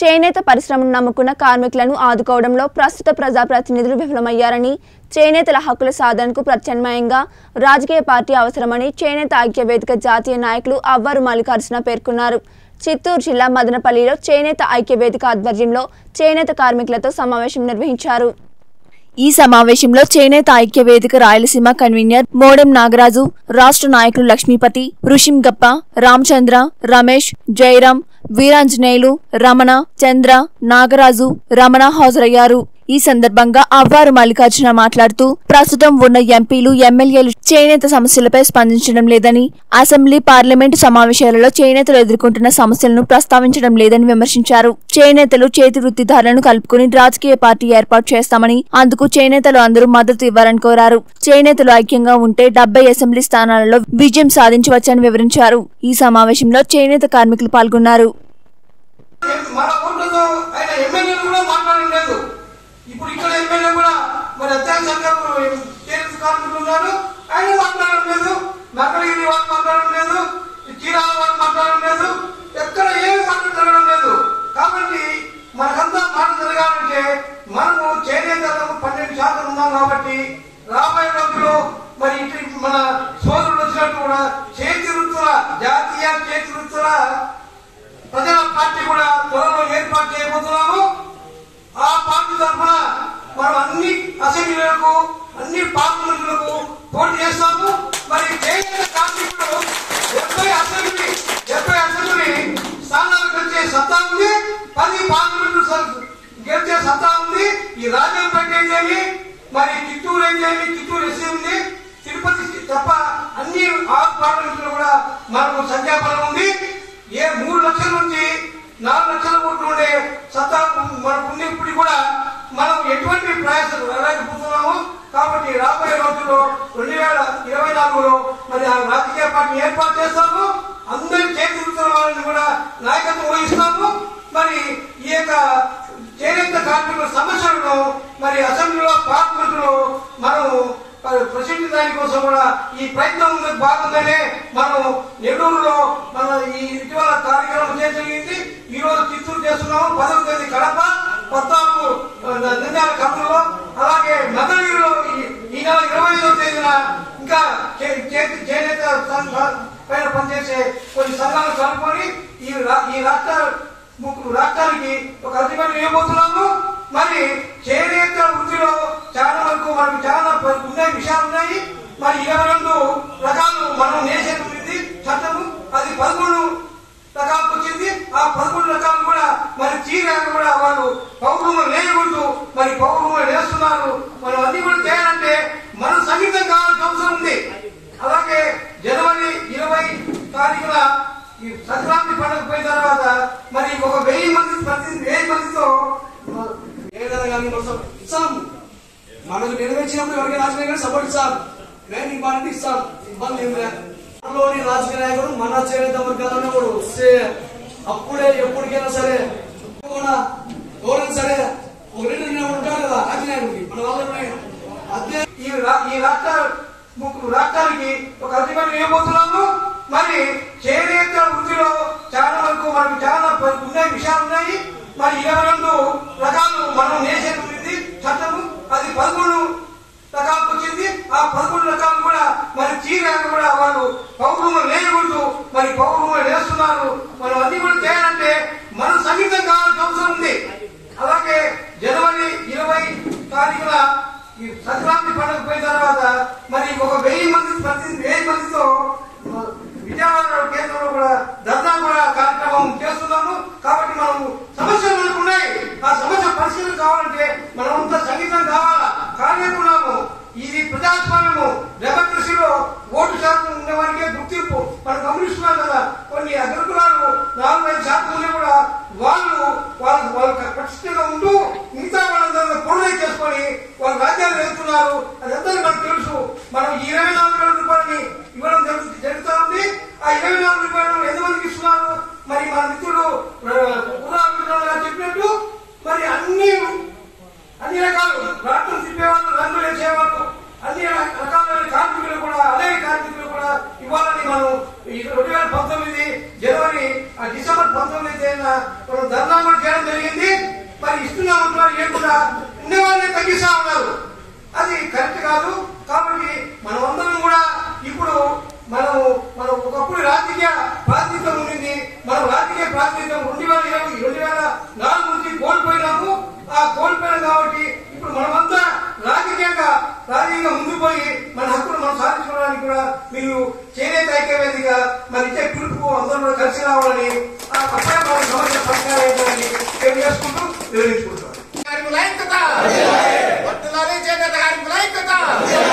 చేనేత పరిశ్రమను నమ్ముకున్న కార్మికులను ఆదుకోవడంలో ప్రస్తుత ప్రజాప్రతినిధులు విఫలమయ్యారని చేనేతల హక్కుల సాధనకు ప్రత్యామ్నాయంగా రాజకీయ పార్టీ అవసరమని చేనేత ఐక్య వేదిక జాతీయ నాయకులు అవ్వారు మల్లికార్జున పేర్కొన్నారు చిత్తూరు జిల్లా మదనపల్లిలో చేనేత ఐక్య వేదిక ఆధ్వర్యంలో చేనేత కార్మికులతో సమావేశం నిర్వహించారు ఈ సమావేశంలో చేనేత ఐక్య వేదిక రాయలసీమ కన్వీనర్ మోడెం నాగరాజు రాష్ట్ర నాయకులు లక్ష్మీపతి ఋషింగప్ప రామచంద్ర రమేష్ జయరాం వీరాంజనేయులు రమణ చంద్ర నాగరాజు రమణ హాజరయ్యారు ఈ సందర్భంగా అవ్వారు మల్లికార్జున మాట్లాడుతూ ప్రస్తుతం ఉన్న ఎంపీలు ఎమ్మెల్యేలు చేనేత సమస్యలపై స్పందించడం లేదని అసెంబ్లీ పార్లమెంటు సమావేశాలలో చేనేతలు ఎదుర్కొంటున్న సమస్యలను ప్రస్తావించడం లేదని విమర్శించారు చేనేతలు చేతి వృత్తిదారులను కలుపుకుని రాజకీయ పార్టీ ఏర్పాటు చేస్తామని అందుకు చేనేతలు అందరూ మద్దతు ఇవ్వాలని కోరారు చేనేతలు ఐక్యంగా ఉంటే డెబ్బై అసెంబ్లీ స్థానాలలో విజయం సాధించవచ్చని వివరించారు ఈ సమావేశంలో చేనేత కార్మికులు పాల్గొన్నారు మన ఊర్లలో ఆయన ఎమ్మెల్యేలు కూడా మాట్లాడడం లేదు ఇప్పుడు ఇక్కడ ఎమ్మెల్యే కూడా మరి అత్యాచారంగా చేనేత కార్మికులు ఉన్నారు ఆయన మాట్లాడడం లేదు నగరగిరి వాళ్ళు మాట్లాడడం లేదు చీరాల వాళ్ళు మాట్లాడడం లేదు ఎక్కడ ఏమి మాట్లాడడం లేదు కాబట్టి మనకంతా మాట జరగాలంటే మనము చేనేతలకు పన్నెండు శాతం ఉన్నాం కాబట్టి రాబోయే రోజుల్లో మరి ఇటు మన సోదరులు వచ్చినట్టు కూడా చేతి వృత్తుల జాతీయ చేతి వృత్తుల ప్రజల పార్టీ కూడా త్వరలో ఏర్పాటు చేయబోతున్నాము ఆ పార్టీ తరఫున మనం అన్ని అసెంబ్లీలకు అన్ని పార్లమెంట్లకు పోటీ చేస్తాము మరి కేంద్ర కార్మికులు డెబ్బై అసెంబ్లీ డెబ్బై అసెంబ్లీ స్థానాలు గెలిచే సత్తా ఉంది పది పార్లమెంట్లు స- గెలిచే సత్తా ఉంది ఈ రాజంపేట ఏంటేమి మరి చిత్తూరు ఏంటేమి చిత్తూరు ఎస్సీ ఉంది తిరుపతి తప్ప అన్ని ఆరు పార్లమెంట్లు కూడా మనకు సంఖ్యాబలం ఉంది ఏ మూడు లక్షల నుంచి నాలుగు లక్షల కోట్లు ఉండే సత్తా మనకు ఉంది ఇప్పుడు కూడా మనం ఎటువంటి ప్రయాసాలు వెళ్ళకపోతున్నాము కాబట్టి రాబోయే రోజుల్లో రెండు వేల ఇరవై నాలుగులో మరి ఆ రాజకీయ పార్టీ ఏర్పాటు చేస్తాము అందరి చేతి వృత్తుల వాళ్ళని కూడా నాయకత్వం వహిస్తాము మరి ఈ యొక్క చేనేత కార్మికుల సమస్యలను మరి అసెంబ్లీలో పార్లమెంట్లో మనం ప్రసిద్ధి దానికోసం కూడా ఈ ప్రయత్నం భాగంగానే మనం నెల్లూరులో మన ఈ ఇటీవల కార్యక్రమం చేయగలిగింది ఈ రోజు చిత్తూరు చేస్తున్నాము పదవ తేదీ కడప పద్నాలుగు నంద్యాల కర్నూలులో అలాగే నగరగిరిలో ఈ- ఈ నెల ఇరవై ఐదవ తేదీన ఇంకా చే- చేతి చేనేత సంఘ పైన పనిచేసే కొన్ని సంఘాలు కలుపుకొని ఈ రా- ఈ రాష్ట్ర ముగ్గురు రాష్ట్రానికి ఒక అధికారులు ఇవ్వబోతున్నాము మరి చేనేత వృత్తిలో చాలా వరకు మనకు చాలా ప- ఉన్నాయి విషయాలు ఉన్నాయి మరి ఇరవై రెండు రకాలు మనం నేసేది చట్టము అది పదకొండు రకాలకు వచ్చింది ఆ పదకొండు రకాలు కూడా మరి చీర కూడా వాళ్ళు పౌరులు లేయకూడదు మరి పౌరులు వేస్తున్నారు మనం అన్ని కూడా చేయాలంటే మనం సంగీతం కావాల్సిన అవసరం ఉంది అలాగే జనవరి ఇరవై తారీఖున ఈ సంక్రాంతి పండుగ పోయిన తర్వాత మరి ఒక వెయ్యి మంది ప్రతి వెయ్యి మందితో ఏదైనా కానీ మనం ఇస్తాం మనకు నెరవేర్చినప్పుడు ఎవరికైనా రాజకీయ నాయకుడు సపోర్ట్ ఇస్తాం మేము ఇంపార్టెంట్ ఇస్తాం ఇబ్బంది ఏం లేదు మనలోని రాజకీయ నాయకుడు మన చేనేత వర్గాలనే కూడా వస్తే అప్పుడే ఎప్పటికైనా సరే కూడా ఎవరైనా సరే ఒక రెండు నిలబడి ఉంటారు కదా రాజకీయ నాయకుడికి మన వాళ్ళని అదే ఈ రా- ఈ రాష్ట్ర ముగ్గురు రాష్ట్రానికి ఒక అధికారులు ఇవ్వబోతున్నాము మరి చేనేత వృత్తిలో చాలా వరకు మనకు చాలా ప- ఉన్నాయి విషయాలు ఉన్నాయి మరి ఇరవై రెండు రకాలు మనం నేసేది చట్టము అది పదకొండు రకాలకు వచ్చింది ఆ పదకొండు రకాలు కూడా మరి చీర కూడా వాళ్ళు పౌరులు లేయకూడదు మరి పౌరులు వేస్తున్నారు మనం అన్ని కూడా చేయాలంటే మనం సంగీతం కావాల్సిన అవసరం ఉంది అలాగే జనవరి ఇరవై తారీఖున ఈ సంక్రాంతి పండుగ పోయిన తర్వాత మరి ఒక వెయ్యి మంది ప్రతి వెయ్యి మందితో విజయవాడ కేంద్రంలో కూడా ధర్నా కూడా కార్యక్రమం చేస్తున్నాము కాబట్టి మనం సమస్యలు మనకు ఉన్నాయి ఆ సమస్య పరిశీలన కావాలంటే మనమంతా సంగీతం కావాలా కార్యక్రమము ఇది ప్రజాస్వామ్యము డెమోక్రసీలో ఓటు శాతం ఉన్నవారికే గుర్తింపు మనం గమనిస్తున్నాం కదా కొన్ని అగ్రకులాలు నాలుగు ఐదు శాతం ఉన్నా కూడా వాళ్ళు వాళ్ళు వాళ్ళు ఖచ్చితంగా ఉంటూ మిగతా వాళ్ళందరూ పొడుగై చేసుకొని వాళ్ళు రాజ్యాలు వెళ్తున్నారు అదంతా మనకు తెలుసు మనం ఈ ఇరవై నాలుగు వేల రూపాయలని ఇవ్వడం జరుగు- జరుగుతా ఉంది ఆ ఇరవై నాలుగు రూపాయలు ఎంతమందికి ఇస్తున్నారు మరి మన మిత్రుడు ఉదాహరణ చెప్పినట్టు మరి అన్ని అన్ని రకాలు రాష్ట్రం తిప్పేవాళ్ళు రంగులు వేసేవాళ్ళు అన్ని కూడా ఉండేవాళ్ళని తగ్గిస్తా ఉన్నారు అది కరెక్ట్ కాదు కాబట్టి మనమందరం కూడా ఇప్పుడు మనం మనం ఒకప్పుడు రాజకీయ ప్రాతినిధ్యం ఉండింది మనం రాజకీయ ప్రాతినిధ్యం రెండు వేల ఇరవై రెండు వేల నాలుగు నుంచి కోల్పోయినాము ఆ కోల్పోయాం కాబట్టి ఇప్పుడు మనమంతా రాజకీయంగా రాజకీయంగా ముందుకు పోయి మన హక్కులు మనం సాధించుకోవడానికి కూడా మీరు చేనేత ఐక్యవేదిక మరి ఇచ్చే పిలుపుకు అందరూ కూడా కలిసి రావాలని ఆ అప్పుడే మన సమస్య పరిష్కారం అవుతుందని తెలియజేసుకుంటూ వివరించుకుంటాం కార్మికుల ఐక్యత వర్ధిల్లాలి చేనేత కార్మికుల ఐక్యత